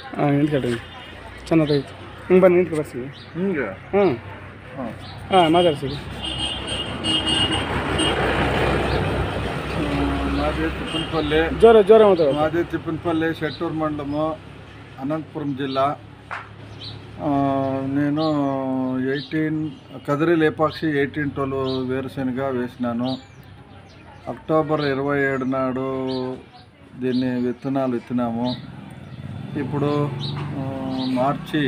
ನಿಂತ್ಕೊಳ್ರಿ ಚೆನ್ನಾಗೈತೆ ಹಿಂಗೆ ಬನ್ನಿ ನಿಂತ್ಕೊ ಬರ್ಸಿ ಹಿಂಗೆ ಹಾಂ ಹಾಂ ಹಾಂ ಮಾತಾಡ್ಸಿ మాది తిప్పనపల్లి జోర జోర మాట్లాడు మాది తిప్పనపల్లి షెట్టూరు మండలము అనంతపురం జిల్లా ఆ, నేను eighteen Kadiri Lepakshi eighteen twelve వేరుశనగ వేసినాను అక్టోబర్ ఇరవై ఏడు నాడు దీన్ని విత్తనాలు విత్తినాము ఇప్పుడు ఆ, మార్చి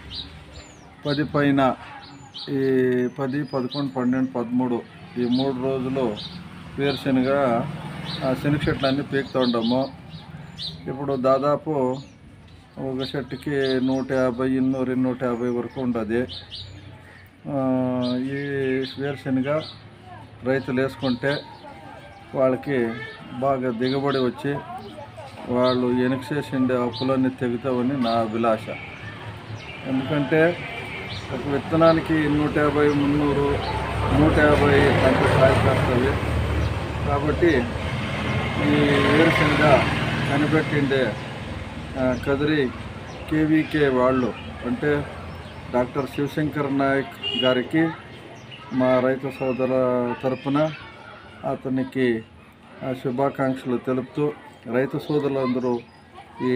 పది పైన ఈ పది పదకొండు పన్నెండు పదమూడు ఈ మూడు రోజులు వేరుశనగ ఆ శనగ చెట్లన్నీ పీకుతూ ఉండము ఇప్పుడు దాదాపు ఒక చెట్టుకి నూట యాభై ఇన్నూరు నూట యాభై వరకు ఉంటుంది ఆ, ఈ వేరుశనగ రైతులు వేసుకుంటే వాళ్ళకి బాగా దిగుబడి వచ్చి వాళ్ళు వెనక చేసిండే అప్పులన్నీ తెగుతావని నా అభిలాష ఎందుకంటే ఒక విత్తనానికి నూట యాభై మున్నూరు నూట యాభై అంత స్థాయికి వస్తుంది కాబట్టి ఈ వేరుశనగ కనిపెట్టిండే ఆ, కదిరి కేవీకే వాళ్ళు అంటే డాక్టర్ శివశంకర్ నాయక్ గారికి మా రైతు సోదర తరపున అతనికి ఆ, శుభాకాంక్షలు తెలుపుతూ రైతు సోదరులందరూ ఈ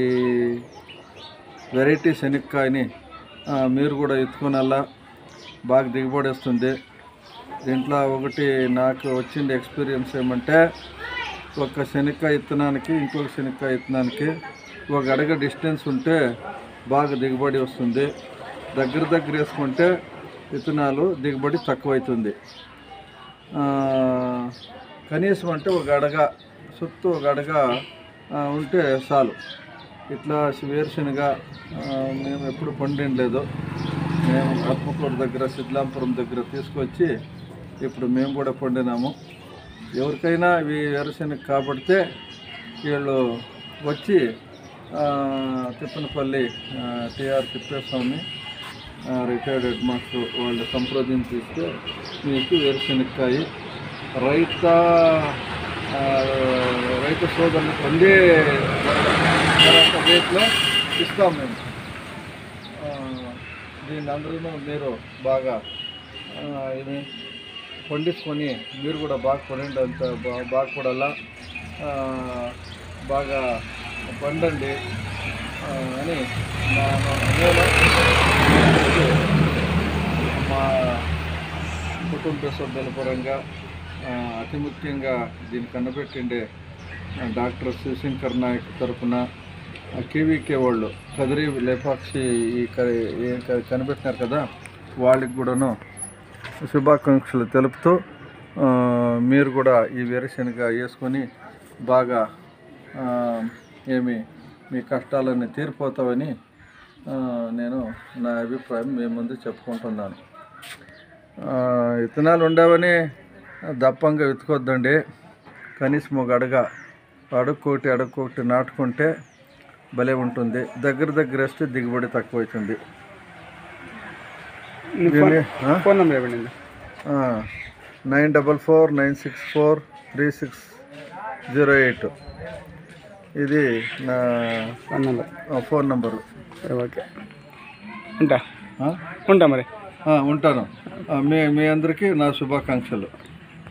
వెరైటీ శనక్కాయని ఆ, మీరు కూడా ఎత్తుకునేలా బాగా దిగుబడి వస్తుంది దీంట్లో ఒకటి నాకు వచ్చింది ఎక్స్పీరియన్స్ ఏమంటే ఒక శనక్కాయ ఇత్తనానికి ఇంకొక శనక్కాయ ఇత్తనానికి ఒక అడగ డిస్టెన్స్ ఉంటే బాగా దిగుబడి వస్తుంది దగ్గర దగ్గర వేసుకుంటే విత్తనాలు దిగుబడి తక్కువైతుంది ఆ, కనీసం అంటే ఒక అడగ చుట్టూ ఒక అడగ ఆ, ఉంటే చాలు ఇట్లా వేరుశనగ ఆ, మేము ఎప్పుడు పండిండలేదు మేము ఆత్మకూరు దగ్గర సిద్లాంపురం దగ్గర తీసుకొచ్చి ఇప్పుడు మేము కూడా పండినాము ఎవరికైనా ఇవి వేరుశనగ కాబడితే వీళ్ళు వచ్చి ఆ, Tippanapalli TR Thippeswamy retired head master వాళ్ళు సంప్రదించిస్తే మీకు వేరుశనక్కాయ రైత ఆ, రైతు సోదరులు పొందే రేట్లో ఇస్తాం మేము ఆ, దీన్ని అందరూ మీరు బాగా ఆ, ఇది పండించుకొని మీరు కూడా బాగా కొనండి అంత బా- బాగుపడాలా ఆ, బాగా పండండి ఆ, అని నా నా- నేను మా కుటుంబ సభ్యుల పరంగా ఆ, అతి ముఖ్యంగా దీన్ని కన్నబెట్టిండే ఆ, డాక్టర్ శివశంకర్ నాయక్ తరపున ఆ, కేవీకే వాళ్ళు కదిరి లేపాక్షి ఈ క- ఈ క- కనిపెట్టినారు కదా వాళ్ళకి కూడాను శుభాకాంక్షలు తెలుపుతూ ఆ, మీరు కూడా ఈ వేరుశనగ వేసుకొని బాగా ఆ, ఏమి మీ కష్టాలన్నీ తీరిపోతావని ఆ, నేను నా అభిప్రాయం మీ ముందు చెప్పుకుంటున్నాను ఆ, విత్తనాలు ఉండవని దప్పంగా విత్తుకొద్దండి కనీసం ఒక అడగ అడుక్కోటి అడుక్కోటి నాటుకుంటే భలే ఉంటుంది దగ్గర దగ్గర వేస్తే దిగుబడి తక్కువ అవుతుంది దీన్ని, ఆ? ఫోన్ నెంబర్ ఇవ్వండి nine double four nine six four three six zero eight ఇది నా ఫోన్ నెంబర్ ఆ, ఫోన్ నంబరు సరే ఓకే ఉంటా ఆ? ఉంటా మరి ఆ, ఉంటాను ఆ, మీ మీ అందరికీ నా శుభాకాంక్షలు